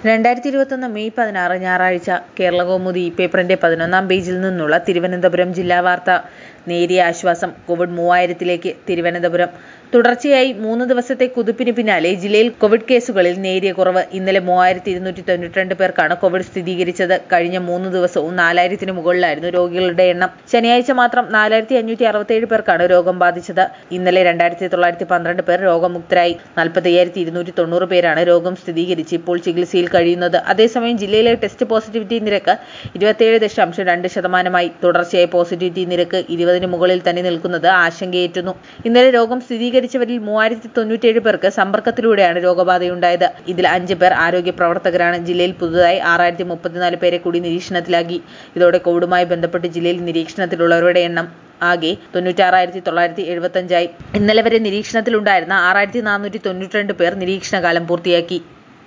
രണ്ടായിരത്തി ഇരുപത്തൊന്ന് മെയ് പതിനാറ് ഞായറാഴ്ച കേരളകൗമുദി പേപ്പറിന്റെ പതിനൊന്നാം പേജിൽ നിന്നുള്ള തിരുവനന്തപുരം ജില്ലാ വാർത്ത നേരിയ ആശ്വാസം കോവിഡ് മൂവായിരത്തിലേക്ക് തിരുവനന്തപുരം തുടർച്ചയായി മൂന്ന് ദിവസത്തെ കുതിപ്പിന് പിന്നാലെ ജില്ലയിൽ കോവിഡ് കേസുകളിൽ നേരിയ കുറവ് ഇന്നലെ മൂവായിരത്തി ഇരുന്നൂറ്റി തൊണ്ണൂറ്റിരണ്ട് പേർക്കാണ് കോവിഡ് സ്ഥിരീകരിച്ചത് കഴിഞ്ഞ മൂന്ന് ദിവസവും നാലായിരത്തിന് മുകളിലായിരുന്നു രോഗികളുടെ എണ്ണം ശനിയാഴ്ച മാത്രം നാലായിരത്തി അഞ്ഞൂറ്റി അറുപത്തിയേഴ് പേർക്കാണ് രോഗം ബാധിച്ചത് ഇന്നലെ രണ്ടായിരത്തി തൊള്ളായിരത്തി പന്ത്രണ്ട് പേർ രോഗമുക്തരായി നാൽപ്പത്തി അയ്യായിരത്തി ഇരുന്നൂറ്റി തൊണ്ണൂറ് പേരാണ് രോഗം സ്ഥിരീകരിച്ച് ഇപ്പോൾ ചികിത്സയിൽ കഴിയുന്നത് അതേസമയം ജില്ലയിലെ ടെസ്റ്റ് പോസിറ്റിവിറ്റി നിരക്ക് ഇരുപത്തിയേഴ് ദശാംശം രണ്ട് ശതമാനമായി തുടർച്ചയായി പോസിറ്റിവിറ്റി നിരക്ക് ഇരുപതിന് മുകളിൽ തന്നെ നിൽക്കുന്നത് ആശങ്കയേറ്റുന്നു ഇന്നലെ രോഗം സ്ഥിരീകരിച്ചവരിൽ മൂവായിരത്തി തൊണ്ണൂറ്റിയേഴ് പേർക്ക് സമ്പർക്കത്തിലൂടെയാണ് രോഗബാധയുണ്ടായത് ഇതിൽ അഞ്ച് പേർ ആരോഗ്യ പ്രവർത്തകരാണ് ജില്ലയിൽ പുതുതായി ആറായിരത്തി മുപ്പത്തിനാല് പേരെ കൂടി നിരീക്ഷണത്തിലാക്കി ഇതോടെ കോവിഡുമായി ബന്ധപ്പെട്ട് ജില്ലയിൽ നിരീക്ഷണത്തിലുള്ളവരുടെ എണ്ണം ആകെ തൊണ്ണൂറ്റാറായിരത്തി തൊള്ളായിരത്തി എഴുപത്തഞ്ചായി ഇന്നലെ വരെ നിരീക്ഷണത്തിലുണ്ടായിരുന്ന ആറായിരത്തി നാനൂറ്റി തൊണ്ണൂറ്റിരണ്ട് പേർ നിരീക്ഷണകാലം പൂർത്തിയാക്കി